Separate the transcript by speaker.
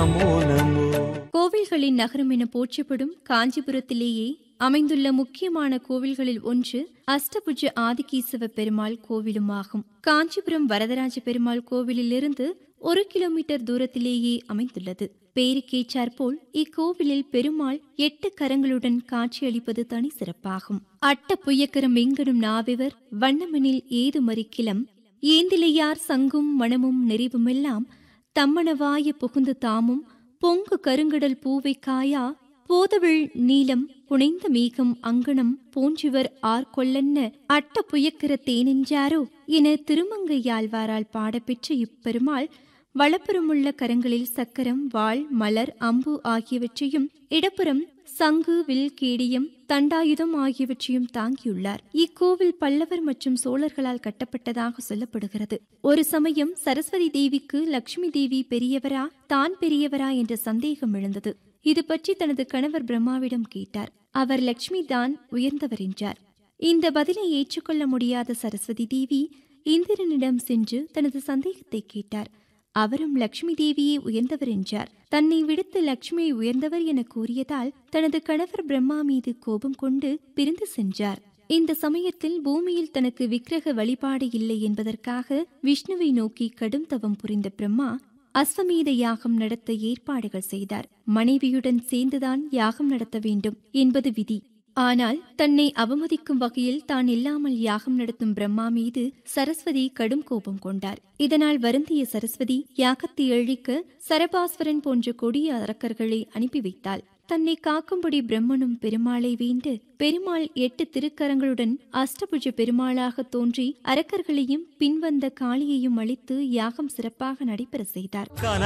Speaker 1: நமோ நமோ
Speaker 2: கோவில்களின் நகரம் என போற்றப்படும் காஞ்சிபுரத்திலேயே அமைந்துள்ள முக்கியமான கோவில்களில் ஒன்று அஷ்டபுஜ ஆதிகேசவ பெருமாள் கோவிலும் ஆகும் காஞ்சிபுரம் வரதராஜ பெருமாள் கோவிலிலிருந்து ஒரு கிலோமீட்டர் தூரத்திலேயே அமைந்துள்ளது பேருக்கேற்றாற்போல் இக்கோவிலில் பெருமாள் எட்டு கரங்களுடன் காட்சியளிப்பது தனி சிறப்பாகும் அட்ட புயக்கரம் எங்கனும் நாவிவர் வண்ணமனில் ஏது மறிக்கிலம் ஏந்திலையார் சங்கும் மணமும் நெறிவுமெல்லாம் தம்மணவாய புகுந்து தாமும் பொங்கு கருங்கடல் பூவை காயா போதவிழ் நீலம் புனைந்த மேகம் அங்கணம் போன்றிவர் ஆர்கொள்ளன்ன அட்ட புயக்கிற தேனென்றாரோ என திருமங்கையாழ்வாரால் பாடப்பெற்ற இப்பெருமாள் வலப்புறமுள்ள கரங்களில் சக்கரம் வாள் மலர் அம்பு ஆகியவற்றையும் இடப்புறம் சங்கு வில் கேடியம் தண்டாயுதம் ஆகியவற்றையும் தாங்கியுள்ளார் இக்கோவில் பல்லவர் மற்றும் சோழர்களால் கட்டப்பட்டதாக சொல்லப்படுகிறது ஒரு சமயம் சரஸ்வதி தேவிக்கு லட்சுமி தேவி பெரியவரா தான் பெரியவரா என்ற சந்தேகம் எழுந்தது இது பற்றி தனது கணவர் பிரம்மாவிடம் கேட்டார் அவர் லட்சுமி தான் உயர்ந்தவர் என்றார் இந்த பதிலை ஏற்றுக்கொள்ள முடியாத சரஸ்வதி தேவி இந்திரனிடம் சென்று தனது சந்தேகத்தை கேட்டார் அவரும் லட்சுமி தேவியே உயர்ந்தவர் என்றார் தன்னை விடுத்து லட்சுமியை உயர்ந்தவர் என கூறியதால் தனது கணவர் பிரம்மா மீது கோபம் கொண்டு பிரிந்து சென்றார் இந்த சமயத்தில் பூமியில் தனக்கு விக்கிரக வழிபாடு இல்லை என்பதற்காக விஷ்ணுவை நோக்கி கடும் தவம் புரிந்த பிரம்மா அஸ்வமேத யாகம் நடத்த ஏற்பாடுகள் செய்தார் மனைவியுடன் சேர்ந்துதான் யாகம் நடத்த வேண்டும் என்பது விதி ஆனால் தன்னை அவமதிக்கும் வகையில் தான் இல்லாமல் யாகம் நடத்தும் பிரம்மா மீது சரஸ்வதி கடும் கோபம் கொண்டார் இதனால் வருந்திய சரஸ்வதி யாகத்தை அழிக்க சரபாஸ்வரன் போன்ற கொடிய அரக்கர்களை அனுப்பி வைத்தாள் தன்னை காக்கும்படி பிரம்மனும் பெருமாளை வேண்டு பெருமாள் எட்டு திருக்கரங்களுடன் அஷ்டபுஜ பெருமாளாக தோன்றி அரக்கர்களையும் பின்வந்த காளியையும் அழித்து யாகம் சிறப்பாக நடைபெற செய்தார்
Speaker 1: கன